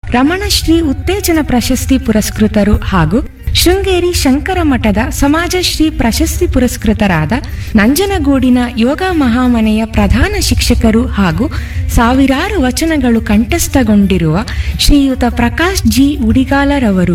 ರಮಣಶ್ರೀ ಉತ್ತೇಜನ ಪ್ರಶಸ್ತಿ ಪುರಸ್ಕೃತರು ಹಾಗೂ ಶೃಂಗೇರಿ ಶಂಕರ ಮಠದ ಸಮಾಜಶ್ರೀ ಪ್ರಶಸ್ತಿ ಪುರಸ್ಕೃತರಾದ ನಂಜನಗೂಡಿನ ಯೋಗ ಮಹಾಮನೆಯ ಪ್ರಧಾನ ಶಿಕ್ಷಕರು ಹಾಗೂ ಸಾವಿರಾರು ವಚನಗಳು ಕಂಠಸ್ಥಗೊಂಡಿರುವ ಶ್ರೀಯುತ ಪ್ರಕಾಶ್ ಜಿ ಉಡಿಗಾಲರವರು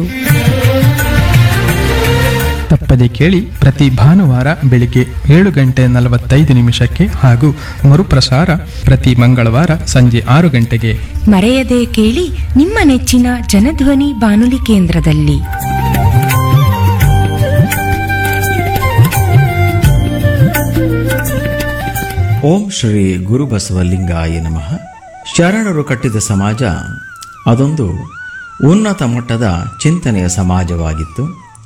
ತಪ್ಪದೆ ಕೇಳಿ ಪ್ರತಿ ಭಾನುವಾರ ಬೆಳಿಗ್ಗೆ ಏಳು ಗಂಟೆ ನಲವತ್ತೈದು ನಿಮಿಷಕ್ಕೆ ಹಾಗೂ ಮರುಪ್ರಸಾರ ಪ್ರತಿ ಮಂಗಳವಾರ ಸಂಜೆ ಆರು ಗಂಟೆಗೆ ಮರೆಯದೆ ಕೇಳಿ ನಿಮ್ಮ ನೆಚ್ಚಿನ ಜನಧ್ವನಿ ಬಾನುಲಿ ಕೇಂದ್ರದಲ್ಲಿ ಓಂ ಶ್ರೀ ಗುರುಬಸವಲಿಂಗಾಯ ನಮಃ ಶರಣರು ಕಟ್ಟಿದ ಸಮಾಜ ಅದೊಂದು ಉನ್ನತ ಮಟ್ಟದ ಚಿಂತನೆಯ ಸಮಾಜವಾಗಿತ್ತು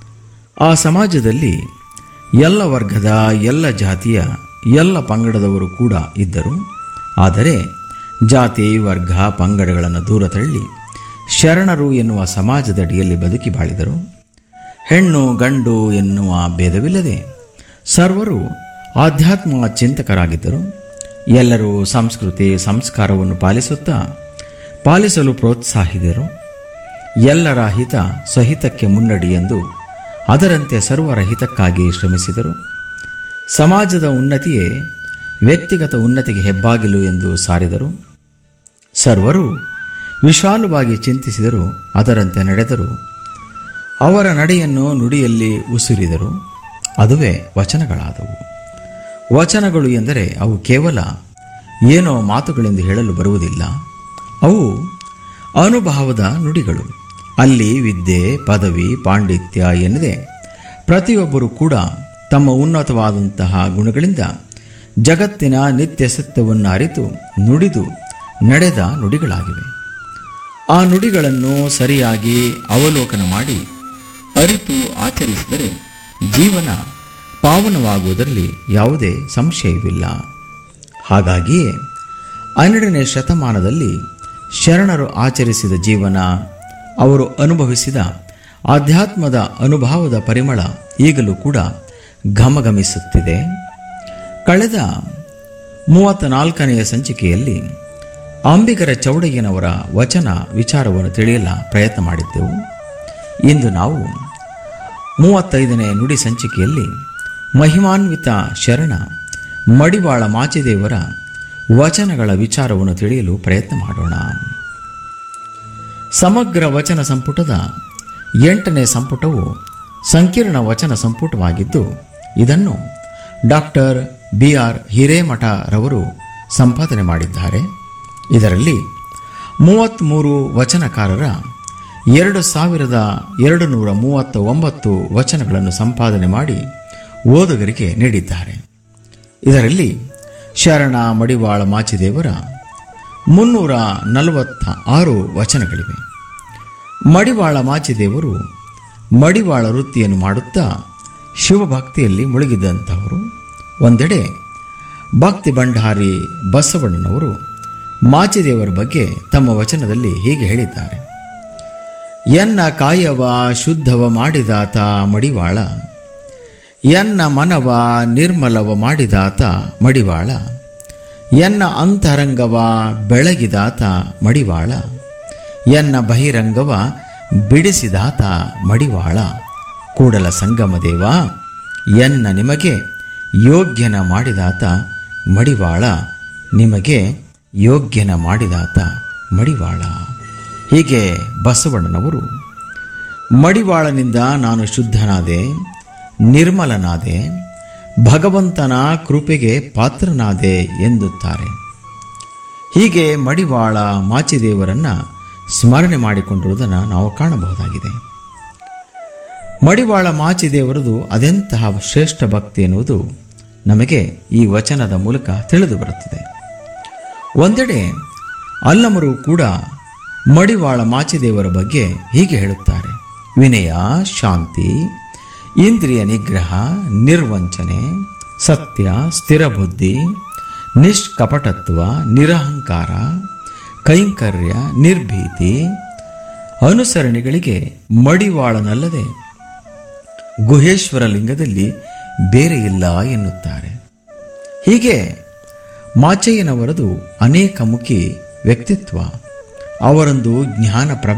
ಆ ಸಮಾಜದಲ್ಲಿ ಎಲ್ಲ ವರ್ಗದ ಎಲ್ಲ ಜಾತಿಯ ಎಲ್ಲ ಪಂಗಡದವರು ಕೂಡ ಇದ್ದರು ಆದರೆ ಜಾತಿ ವರ್ಗ ಪಂಗಡಗಳನ್ನು ದೂರ ತಳ್ಳಿ ಶರಣರು ಎನ್ನುವ ಸಮಾಜದಡಿಯಲ್ಲಿ ಬದುಕಿ ಬಾಳಿದರು ಹೆಣ್ಣು ಗಂಡು ಎನ್ನುವ ಭೇದವಿಲ್ಲದೆ ಸರ್ವರು ಆಧ್ಯಾತ್ಮ ಚಿಂತಕರಾಗಿದ್ದರು ಎಲ್ಲರೂ ಸಂಸ್ಕೃತಿ ಸಂಸ್ಕಾರವನ್ನು ಪಾಲಿಸುತ್ತಾ ಪಾಲಿಸಲು ಪ್ರೋತ್ಸಾಹಿದರು ಎಲ್ಲರ ಹಿತ ಸಹಿತಕ್ಕೆ ಮುನ್ನಡಿ ಎಂದು ಅದರಂತೆ ಸರ್ವರ ಹಿತಕ್ಕಾಗಿ ಶ್ರಮಿಸಿದರು ಸಮಾಜದ ಉನ್ನತಿಯೇ ವ್ಯಕ್ತಿಗತ ಉನ್ನತಿಗೆ ಹೆಬ್ಬಾಗಿಲು ಎಂದು ಸಾರಿದರು ಸರ್ವರು ವಿಶಾಲವಾಗಿ ಚಿಂತಿಸಿದರು ಅದರಂತೆ ನಡೆದರು ಅವರ ನಡೆಯನ್ನು ನುಡಿಯಲ್ಲಿ ಉಸುರಿದರು ಅದುವೇ ವಚನಗಳಾದವು ವಚನಗಳು ಎಂದರೆ ಅವು ಕೇವಲ ಏನೋ ಮಾತುಗಳೆಂದು ಹೇಳಲು ಬರುವುದಿಲ್ಲ ಅವು ಅನುಭವದ ನುಡಿಗಳು ಅಲ್ಲಿ ವಿದ್ಯೆ ಪದವಿ ಪಾಂಡಿತ್ಯ ಎನ್ನದೆ ಪ್ರತಿಯೊಬ್ಬರೂ ಕೂಡ ತಮ್ಮ ಉನ್ನತವಾದಂತಹ ಗುಣಗಳಿಂದ ಜಗತ್ತಿನ ನಿತ್ಯ ಸತ್ಯವನ್ನು ಅರಿತು ನುಡಿದು ನಡೆದ ನುಡಿಗಳಾಗಿವೆ ಆ ನುಡಿಗಳನ್ನು ಸರಿಯಾಗಿ ಅವಲೋಕನ ಮಾಡಿ ಅರಿತು ಆಚರಿಸಿದರೆ ಜೀವನ ಪಾವನವಾಗುವುದರಲ್ಲಿ ಯಾವುದೇ ಸಂಶಯವಿಲ್ಲ ಹಾಗಾಗಿಯೇ ಹನ್ನೆರಡನೇ ಶತಮಾನದಲ್ಲಿ ಶರಣರು ಆಚರಿಸಿದ ಜೀವನ ಅವರು ಅನುಭವಿಸಿದ ಆಧ್ಯಾತ್ಮದ ಅನುಭವದ ಪರಿಮಳ ಈಗಲೂ ಕೂಡ ಘಮಘಮಿಸುತ್ತಿದೆ ಕಳೆದ ಮೂವತ್ತ ನಾಲ್ಕನೆಯ ಸಂಚಿಕೆಯಲ್ಲಿ ಅಂಬಿಗರ ಚೌಡಯ್ಯನವರ ವಚನ ವಿಚಾರವನ್ನು ತಿಳಿಯಲ ಪ್ರಯತ್ನ ಮಾಡಿದ್ದೆವು ಇಂದು ನಾವು ಮೂವತ್ತೈದನೇ ನುಡಿ ಸಂಚಿಕೆಯಲ್ಲಿ ಮಹಿಮಾನ್ವಿತ ಶರಣ ಮಡಿವಾಳ ಮಾಚಿದೇವರ ವಚನಗಳ ವಿಚಾರವನ್ನು ತಿಳಿಯಲು ಪ್ರಯತ್ನ ಮಾಡೋಣ ಸಮಗ್ರ ವಚನ ಸಂಪುಟದ ಎಂಟನೇ ಸಂಪುಟವು ಸಂಕೀರ್ಣ ವಚನ ಸಂಪುಟವಾಗಿದ್ದು ಇದನ್ನು ಡಾಕ್ಟರ್ ಬಿ ಆರ್ ಹಿರೇಮಠರವರು ಸಂಪಾದನೆ ಮಾಡಿದ್ದಾರೆ ಇದರಲ್ಲಿ ಮೂವತ್ತ್ಮೂರು ವಚನಕಾರರ ಎರಡು ಸಾವಿರದ ಎರಡು ನೂರ ಮೂವತ್ತ ಒಂಬತ್ತು ವಚನಗಳನ್ನು ಸಂಪಾದನೆ ಮಾಡಿ ಓದುಗರಿಗೆ ನೀಡಿದ್ದಾರೆ ಇದರಲ್ಲಿ ಶರಣ ಮಡಿವಾಳ ಮಾಚಿದೇವರ ಮುನ್ನೂರ ನಲವತ್ತ ಆರು ವಚನಗಳಿವೆ ಮಡಿವಾಳ ಮಾಚಿದೇವರು ಮಡಿವಾಳ ವೃತ್ತಿಯನ್ನು ಮಾಡುತ್ತಾ ಶಿವಭಕ್ತಿಯಲ್ಲಿ ಮುಳುಗಿದಂಥವರು ಒಂದೆಡೆ ಭಕ್ತಿ ಭಂಡಾರಿ ಬಸವಣ್ಣನವರು ಮಾಚಿದೇವರ ಬಗ್ಗೆ ತಮ್ಮ ವಚನದಲ್ಲಿ ಹೀಗೆ ಹೇಳಿದ್ದಾರೆ ಎನ್ನ ಕಾಯವ ಶುದ್ಧವ ಮಾಡಿದಾತ ಮಡಿವಾಳ ಎನ್ನ ಮನವ ನಿರ್ಮಲವ ಮಾಡಿದಾತ ಮಡಿವಾಳ ಎನ್ನ ಅಂತರಂಗವ ಬೆಳಗಿದಾತ ಮಡಿವಾಳ ಎನ್ನ ಬಹಿರಂಗವ ಬಿಡಿಸಿದಾತ ಮಡಿವಾಳ ಕೂಡಲ ಸಂಗಮ ದೇವ ಎನ್ನ ನಿಮಗೆ ಯೋಗ್ಯನ ಮಾಡಿದಾತ ಮಡಿವಾಳ ನಿಮಗೆ ಯೋಗ್ಯನ ಮಾಡಿದಾತ ಮಡಿವಾಳ ಹೀಗೆ ಬಸವಣ್ಣನವರು ಮಡಿವಾಳನಿಂದ ನಾನು ಶುದ್ಧನಾದೆ ನಿರ್ಮಲನಾದೆ ಭಗವಂತನ ಕೃಪೆಗೆ ಪಾತ್ರನಾದೆ ಎಂದುತ್ತಾರೆ ಹೀಗೆ ಮಡಿವಾಳ ಮಾಚಿದೇವರನ್ನ ಸ್ಮರಣೆ ಮಾಡಿಕೊಂಡಿರುವುದನ್ನು ನಾವು ಕಾಣಬಹುದಾಗಿದೆ ಮಡಿವಾಳ ಮಾಚಿದೇವರದು ಅದೆಂತಹ ಶ್ರೇಷ್ಠ ಭಕ್ತಿ ಎನ್ನುವುದು ನಮಗೆ ಈ ವಚನದ ಮೂಲಕ ತಿಳಿದು ಬರುತ್ತದೆ ಒಂದೆಡೆ ಅಲ್ಲಮರು ಕೂಡ ಮಡಿವಾಳ ಮಾಚಿದೇವರ ಬಗ್ಗೆ ಹೀಗೆ ಹೇಳುತ್ತಾರೆ ವಿನಯ ಶಾಂತಿ ಇಂದ್ರಿಯ ನಿಗ್ರಹ ನಿರ್ವಂಚನೆ ಸತ್ಯ ಸ್ಥಿರ ಬುದ್ಧಿ ನಿಷ್ಕಪಟತ್ವ ನಿರಹಂಕಾರ ಕೈಂಕರ್ಯ ನಿರ್ಭೀತಿ ಅನುಸರಣೆಗಳಿಗೆ ಮಡಿವಾಳನಲ್ಲದೆ ಗುಹೇಶ್ವರ ಲಿಂಗದಲ್ಲಿ ಬೇರೆ ಇಲ್ಲ ಎನ್ನುತ್ತಾರೆ ಹೀಗೆ ಮಾಚಯ್ಯನವರದು ಅನೇಕ ಮುಖಿ ವ್ಯಕ್ತಿತ್ವ ಅವರೊಂದು ಜ್ಞಾನ